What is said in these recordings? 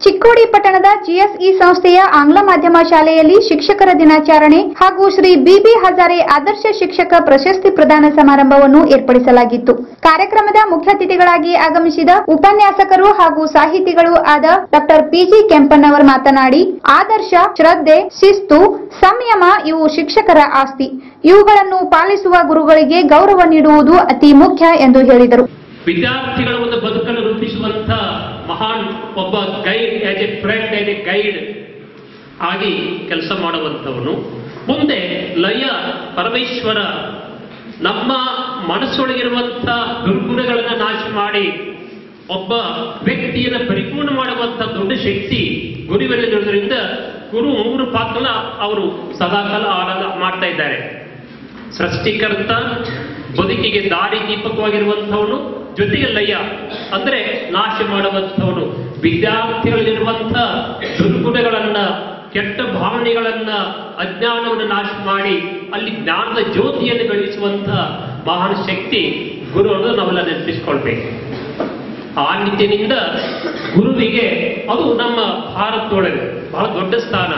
ಚಿಕ್ಕೋಡಿ ಪಟ್ಟಣದ ಜಿಎಸ್ಇ ಸಂಸ್ಥೆಯ ಆಂಗ್ಲ ಮಾಧ್ಯಮ ಶಾಲೆಯಲ್ಲಿ ಶಿಕ್ಷಕರ ದಿನಾಚರಣೆ ಹಾಗೂ ಶ್ರೀ ಬಿಬಿ ಹಜಾರೆ ಆದರ್ಶ ಶಿಕ್ಷಕ ಪ್ರಶಸ್ತಿ ಪ್ರದಾನ ಸಮಾರಂಭವನ್ನು ಏರ್ಪಡಿಸಲಾಗಿತ್ತು ಕಾರ್ಯಕ್ರಮದ ಮುಖ್ಯ ಅತಿಥಿಗಳಾಗಿ ಆಗಮಿಸಿದ ಉಪನ್ಯಾಸಕರು ಹಾಗೂ ಸಾಹಿತಿಗಳು ಆದ ಡಾಕ್ಟರ್ ಪಿಜಿ ಕೆಂಪನ್ನವರ್ ಮಾತನಾಡಿ ಆದರ್ಶ ಶ್ರದ್ಧೆ ಶಿಸ್ತು ಸಂಯಮ ಇವು ಶಿಕ್ಷಕರ ಆಸ್ತಿ ಇವುಗಳನ್ನು ಪಾಲಿಸುವ ಗುರುಗಳಿಗೆ ಗೌರವ ನೀಡುವುದು ಅತಿ ಮುಖ್ಯ ಎಂದು ಹೇಳಿದರು ವಿದ್ಯಾರ್ಥಿಗಳ ಒಂದು ಬದುಕನ್ನು ರೂಪಿಸುವಂತ ಮಹಾನ್ ಒಬ್ಬ guide as a friend as a guide ಆಗಿ ಕೆಲಸ ಮಾಡುವಂಥವನು ಮುಂದೆ ಲಯ ಪರಮೇಶ್ವರ ನಮ್ಮ ಮನಸ್ಸೊಳಗಿರುವಂಥ ದುರ್ಗುಣಗಳನ್ನು ನಾಶ ಮಾಡಿ ಒಬ್ಬ ವ್ಯಕ್ತಿಯನ್ನು ಪರಿಪೂರ್ಣ ಮಾಡುವಂಥ ದೊಡ್ಡ ಶಕ್ತಿ ಗುರುವಿನಲ್ಲಿರುವುದರಿಂದ ಗುರು ಮೂರು ಪಾತ್ರನ ಅವರು ಸದಾಕಾಲ ಆರಾಧ ಮಾಡ್ತಾ ಇದ್ದಾರೆ ಸೃಷ್ಟಿಕರ್ತ ಬದುಕಿಗೆ ದಾರಿ ದೀಪಕವಾಗಿರುವಂಥವನು ಜೊತೆಗೆ ಲಯ ಅಂದ್ರೆ ನಾಶ ಮಾಡುವಂಥವನು ವಿದ್ಯಾರ್ಥಿಗಳಲ್ಲಿರುವಂಥ ದುರ್ಗುಣಗಳನ್ನ ಕೆಟ್ಟ ಭಾವನೆಗಳನ್ನ ಅಜ್ಞಾನವನ್ನು ನಾಶ ಮಾಡಿ ಅಲ್ಲಿ ಜ್ಞಾನದ ಜ್ಯೋತಿಯನ್ನು ಬೆಳೆಸುವಂಥ ಮಹಾನ್ ಶಕ್ತಿ ಗುರು ಅನ್ನೋದು ನಾವೆಲ್ಲ ನೆನಪಿಸ್ಕೊಳ್ಬೇಕು ಆ ನಿಟ್ಟಿನಿಂದ ಗುರುವಿಗೆ ಅದು ನಮ್ಮ ಭಾರತದೊಳಗೆ ಬಹಳ ದೊಡ್ಡ ಸ್ಥಾನ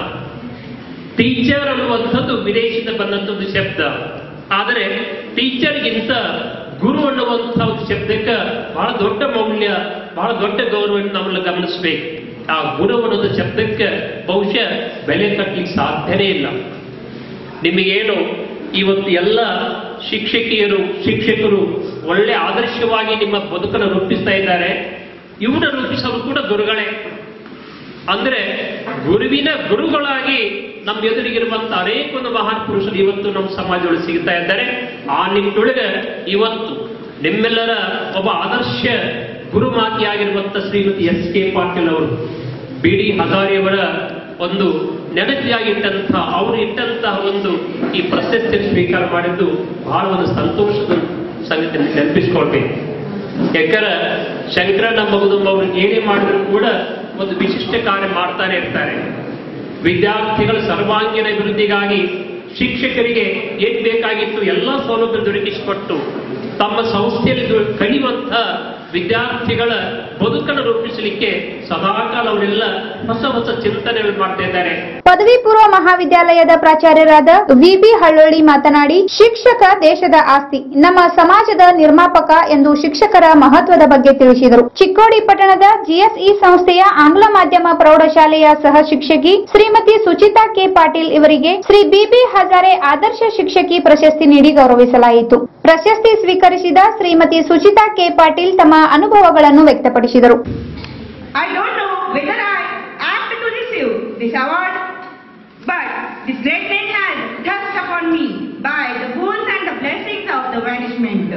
ಟೀಚರ್ ಅನ್ನುವಂಥದ್ದು ವಿದೇಶದಿಂದ ಬಂದಂಥ ಒಂದು ಶಬ್ದ ಆದರೆ ಟೀಚರ್ಗಿಂತ ಗುರು ಅನ್ನುವಂಥ ಒಂದು ಶಬ್ದಕ್ಕೆ ಬಹಳ ದೊಡ್ಡ ಮೌಲ್ಯ ಬಹಳ ದೊಡ್ಡ ಗೌರವವನ್ನು ನಾವೆಲ್ಲ ಗಮನಿಸಬೇಕು ಆ ಗುರು ಅನ್ನೋದು ಶಬ್ದಕ್ಕೆ ಬಹುಶಃ ಬೆಲೆ ಕಟ್ಟಲಿಕ್ಕೆ ಸಾಧ್ಯನೇ ಇಲ್ಲ ನಿಮಗೇನು ಇವತ್ತು ಎಲ್ಲ ಶಿಕ್ಷಕಿಯರು ಶಿಕ್ಷಕರು ಒಳ್ಳೆ ಆದರ್ಶವಾಗಿ ನಿಮ್ಮ ಬದುಕನ್ನು ರೂಪಿಸ್ತಾ ಇದ್ದಾರೆ ಇವನ್ನ ರೂಪಿಸೋರು ಕೂಡ ಗುರುಗಳೇ ಅಂದ್ರೆ ಗುರುವಿನ ಗುರುಗಳಾಗಿ ನಮ್ಮ ಎದುರಿಗಿರುವಂತ ಅನೇಕ ಒಂದು ಮಹಾನ್ ಪುರುಷರು ಇವತ್ತು ನಮ್ಮ ಸಮಾಜದೊಳಗೆ ಸಿಗ್ತಾ ಇದ್ದಾರೆ ಆ ನಿಟ್ಟೊಳಗೆ ಇವತ್ತು ನಿಮ್ಮೆಲ್ಲರ ಒಬ್ಬ ಆದರ್ಶ ಗುರುಮಾತಿಯಾಗಿರುವಂತ ಶ್ರೀಮತಿ ಎಸ್ ಕೆ ಪಾಟೀಲ್ ಅವರು ಬಿ ಡಿ ಹಜಾರಿಯವರ ಒಂದು ನೆನಪಿಯಾಗಿಟ್ಟಂತ ಅವರು ಇಟ್ಟಂತಹ ಒಂದು ಈ ಪ್ರಶಸ್ತಿ ಸ್ವೀಕಾರ ಮಾಡಿದ್ದು ಬಹಳ ಒಂದು ಸಂತೋಷದ ಸಂಗತಿ ನೆನಪಿಸ್ಕೊಳ್ಬೇಕು ಯಾಕಂದ್ರೆ ಶಂಕರಣ್ಣ ಮಗದುಂಬ ಅವರು ಏನೇ ಮಾಡಿದ್ರು ಕೂಡ ಒಂದು ವಿಶಿಷ್ಟ ಕಾರ್ಯ ಮಾಡ್ತಾನೆ ಇರ್ತಾರೆ ವಿದ್ಯಾರ್ಥಿಗಳ ಸರ್ವಾಂಗೀಣ ಅಭಿವೃದ್ಧಿಗಾಗಿ ಶಿಕ್ಷಕರಿಗೆ ಏನ್ ಬೇಕಾಗಿತ್ತು ಎಲ್ಲ ಸೌಲಭ್ಯ ದೊರಕಿಸಿಕೊಟ್ಟು ತಮ್ಮ ಸಂಸ್ಥೆಯಲ್ಲಿ ದು- ಕಲಿಯುವಂತ ವಿದ್ಯಾರ್ಥಿಗಳ ಬದುಕನ್ನು ರೂಪಿಸಲಿಕ್ಕೆ ಸದಾಕಾಲ ಅವರೆಲ್ಲ ಹೊಸ ಹೊಸ ಚಿಂತನೆಗಳು ಮಾಡ್ತಾ ಇದ್ದಾರೆ ಪದವಿ ಪೂರ್ವ ಮಹಾವಿದ್ಯಾಲಯದ ಪ್ರಾಚಾರ್ಯರಾದ ವಿಬಿ ಹಳ್ಳೊಳ್ಳಿ ಮಾತನಾಡಿ ಶಿಕ್ಷಕ ದೇಶದ ಆಸ್ತಿ ನಮ್ಮ ಸಮಾಜದ ನಿರ್ಮಾಪಕ ಎಂದು ಶಿಕ್ಷಕರ ಮಹತ್ವದ ಬಗ್ಗೆ ತಿಳಿಸಿದರು ಚಿಕ್ಕೋಡಿ ಪಟ್ಟಣದ ಜಿಎಸ್ಇ ಸಂಸ್ಥೆಯ ಆಂಗ್ಲ ಮಾಧ್ಯಮ ಪ್ರೌಢಶಾಲೆಯ ಸಹ ಶಿಕ್ಷಕಿ ಶ್ರೀಮತಿ ಸುಚಿತಾ ಕೆ ಪಾಟೀಲ್ ಇವರಿಗೆ ಶ್ರೀ ಬಿಬಿ ಹಜಾರೆ ಆದರ್ಶ ಶಿಕ್ಷಕಿ ಪ್ರಶಸ್ತಿ ನೀಡಿ ಗೌರವಿಸಲಾಯಿತು ಪ್ರಶಸ್ತಿ ಸ್ವೀಕರಿಸಿದ ಶ್ರೀಮತಿ ಸುಚಿತಾ ಕೆ ಪಾಟೀಲ್ ತಮ್ಮ ಅನುಭವಗಳನ್ನು ವ್ಯಕ್ತಪಡಿಸಿದರು I don't know whether I apt to receive this award, but this great name has thrust upon me by the boons and the blessings of the banishment.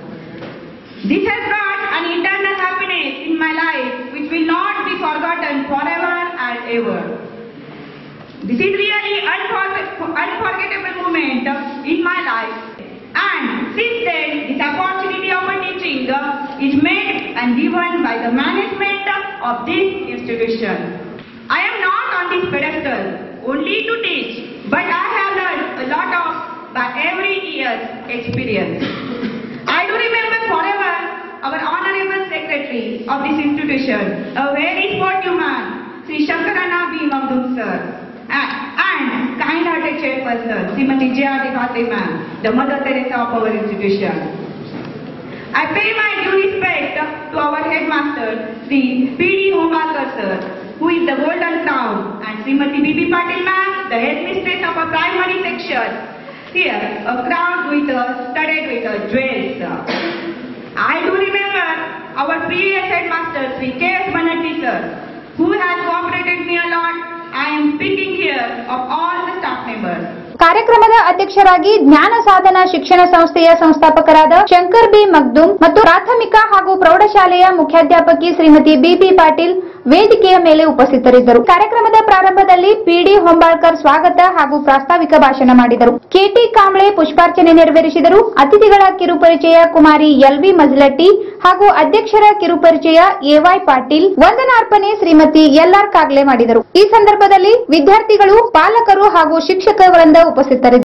This has brought an eternal happiness in my life which will not be forgotten forever and ever. This is really unforget- unforgettable moment in my life. And since then, this opportunity of a teaching is made and given by the management of this institution. I am not on this pedestal only to teach, but I have learned a lot of by every year's experience. I do remember forever our honorable secretary of this institution, a very sportive man, Sri Shankarana B. Mamdum sir, and, and kind-hearted chairperson, Srimati J.R. Dekhate ma'am, the Mother Teresa of our institution. I pay my due respect to our headmaster, Sri P.D. Homalkar sir, who is the golden crown, and Srimati B.B. Patil ma'am, the headmistress of a primary section. Here, a crown with a studded with a jewels. I do remember our previous headmaster, Sri K.S. Banati sir, who has cooperated me a lot. I am speaking here of all the staff members. ಕಾರ್ಯಕ್ರಮದ ಅಧ್ಯಕ್ಷರಾಗಿ ಜ್ಞಾನ ಸಾಧನ ಶಿಕ್ಷಣ ಸಂಸ್ಥೆಯ ಸಂಸ್ಥಾಪಕರಾದ Shankar B ಮಗ್ದುಮ್ ಮತ್ತು ಪ್ರಾಥಮಿಕ ಹಾಗೂ ಪ್ರೌಢಶಾಲೆಯ ಮುಖ್ಯಾಧ್ಯಾಪಕಿ ಶ್ರೀಮತಿ ಬಿಬಿ ಪಾಟೀಲ್ ವೇದಿಕೆಯ ಮೇಲೆ ಉಪಸ್ಥಿತರಿದ್ದರು ಕಾರ್ಯಕ್ರಮದ ಪ್ರಾರಂಭದಲ್ಲಿ ಪಿಡಿ ಹೊಂಬಾಳ್ಕರ್ ಸ್ವಾಗತ ಹಾಗೂ ಪ್ರಾಸ್ತಾವಿಕ ಭಾಷಣ ಮಾಡಿದರು ಕೆಟಿ ಕಾಂಬ್ಳೆ ಪುಷ್ಪಾರ್ಚನೆ ನೆರವೇರಿಸಿದರು ಅತಿಥಿಗಳ ಕಿರುಪರಿಚಯ ಕುಮಾರಿ ಎಲ್ವಿ ಮಜ್ಲಟ್ಟಿ ಹಾಗೂ ಅಧ್ಯಕ್ಷರ ಕಿರುಪರಿಚಯ ಎವೈ ಪಾಟೀಲ್ ವಂದನಾರ್ಪಣೆ ಶ್ರೀಮತಿ ಎಲ್ಆರ್ ಕಾಗ್ಲೆ ಮಾಡಿದರು ಈ ಸಂದರ್ಭದಲ್ಲಿ ವಿದ್ಯಾರ್ಥಿಗಳು ಪಾಲಕರು ಹಾಗೂ ಶಿಕ್ಷಕ ವೃಂದ ಉಪಸ್ಥಿತರಿದ್ದರು